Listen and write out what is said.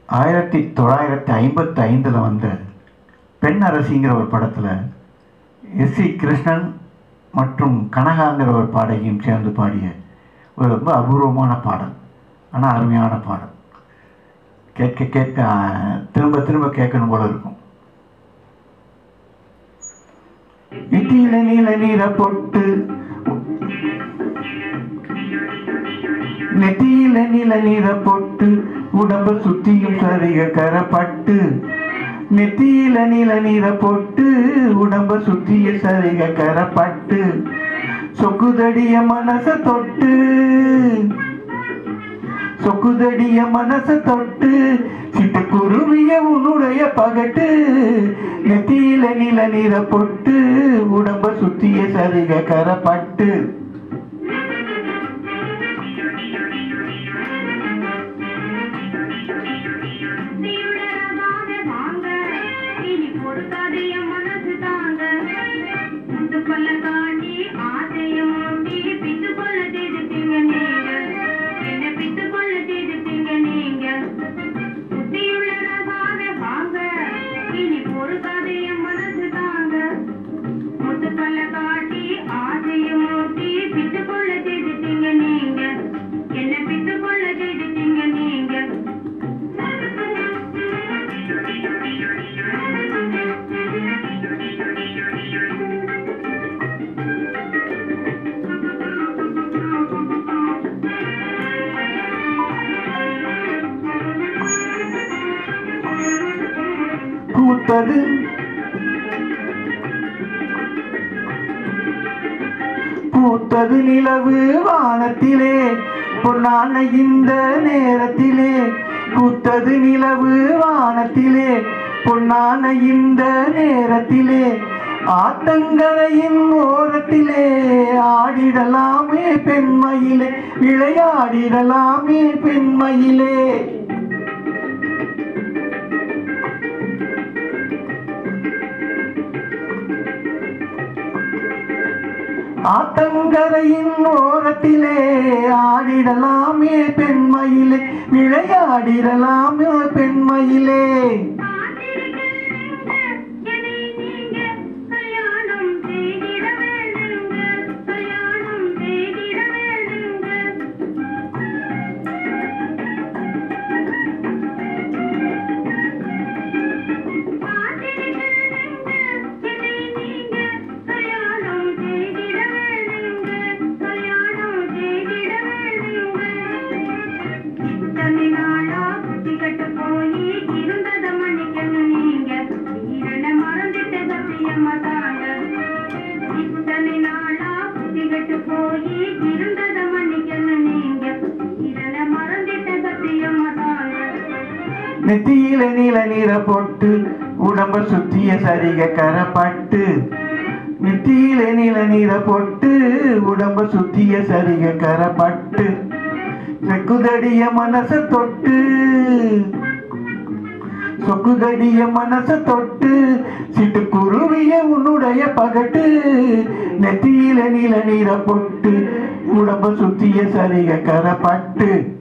ஆயிரத்தி தொள்ளாயிரத்தி ஐம்பத்தி ஐந்தில் வந்த பெண் அரசிங்கிற ஒரு படத்தில் எஸ் சி கிருஷ்ணன் மற்றும் கனகாங்கிற ஒரு பாடகியும் சேர்ந்து பாடிய ஒரு ரொம்ப அபூர்வமான பாடல் ஆனால் அருமையான பாடல் கேட்க கேட்க ஆஹ், திரும்ப திரும்ப கேட்கணும் போல இருக்கும் இட்டியில நீல நீர பொட்டு நெத்தியில நீல நீர பொட்டு உடம்ப சுத்தியும் சரிக கரப்பட்டு நெத்தியில நீல நீர பொட்டு உடம்ப சுத்திய சரிக கரப்பட்டு சொக்குதடிய மனச தொட்டு சொக்குதடிய மனச தொட்டு சிட்டுக்குருவிய உன்னுடைய பகட்டு நெத்தியில நில நீர பொட்டு உடம்ப சுத்திய சரிக கரப்பட்டு நீயுடனாக வாங்க இனி பொறுக்காது என் மனசு தாங்க முட்டு கொள்ள காட்டி ஆசையும் மூட்டி பித்து கொள்ள செய்துட்டீங்க நீங்க என்ன பித்து கொள்ள செய்துட்டீங்க நீங்க புத்தியுள்ளதாக வாங்க இனி பொறுக்காது என் மனசு தாங்க முட்டு கொள்ள காட்டி ஆசையும் மூட்டி பித்து கொள்ள செய்துட்டீங்க நீங்க என்ன பித்து கொள்ள செய்துட்டீங்க நீங்க பூத்தது பூத்தது நிலவு வானத்திலே பொன்னான இந்த நேரத்திலே பூத்தது நிலவு வானத்திலே பொன்னான இந்த நேரத்திலே ஆத்தங்கரையின் ஓரத்திலே ஆடிடலாமே பெண்மையிலே விளையாடிடலாமே பெண்மையிலே ஆத்தங்கரையின் ஓரத்திலே ஆடிடலாமே பெண்மையிலே விளையாடிடலாமே பெண்மையிலே கல்யாணம் செய்திட வேண்டுங்க கல்யாணம் செய்திட வேண்டுங்க கல்யாணம் செய்திட வேண்டுங்க கல்யாணம் செய்திட வேண்டுங்க இத்தனை நாளா குட்டிக்கட்டு போய் இருந்தத மன்னிக்கணும் நீங்க இரண்ட மறந்துட்ட சத்தியமா தாங்க இத்தனை நாளா குட்டிக்கட்டு போய் இருந்தத மன்னிக்கணும் நீங்க இரண்ட மறந்துட்ட சத்தியமா தாங்க நெத்தியில நீல நீர போட்டு உடம்ப சுத்திய சரிக கரப்பட்டு நெத்தியில நீல நீர போட்டு உடம்ப சுத்திய சரிக கரப்பட்டு செக்குதடிய மனச தொட்டு சொக்குதடிய மனச தொட்டு சிட்டுக்குருவிய உன்னுடைய பகட்டு நெத்தியில நீல நீர பொட்டு உடம்ப சுத்திய சரிக கரப்பட்டு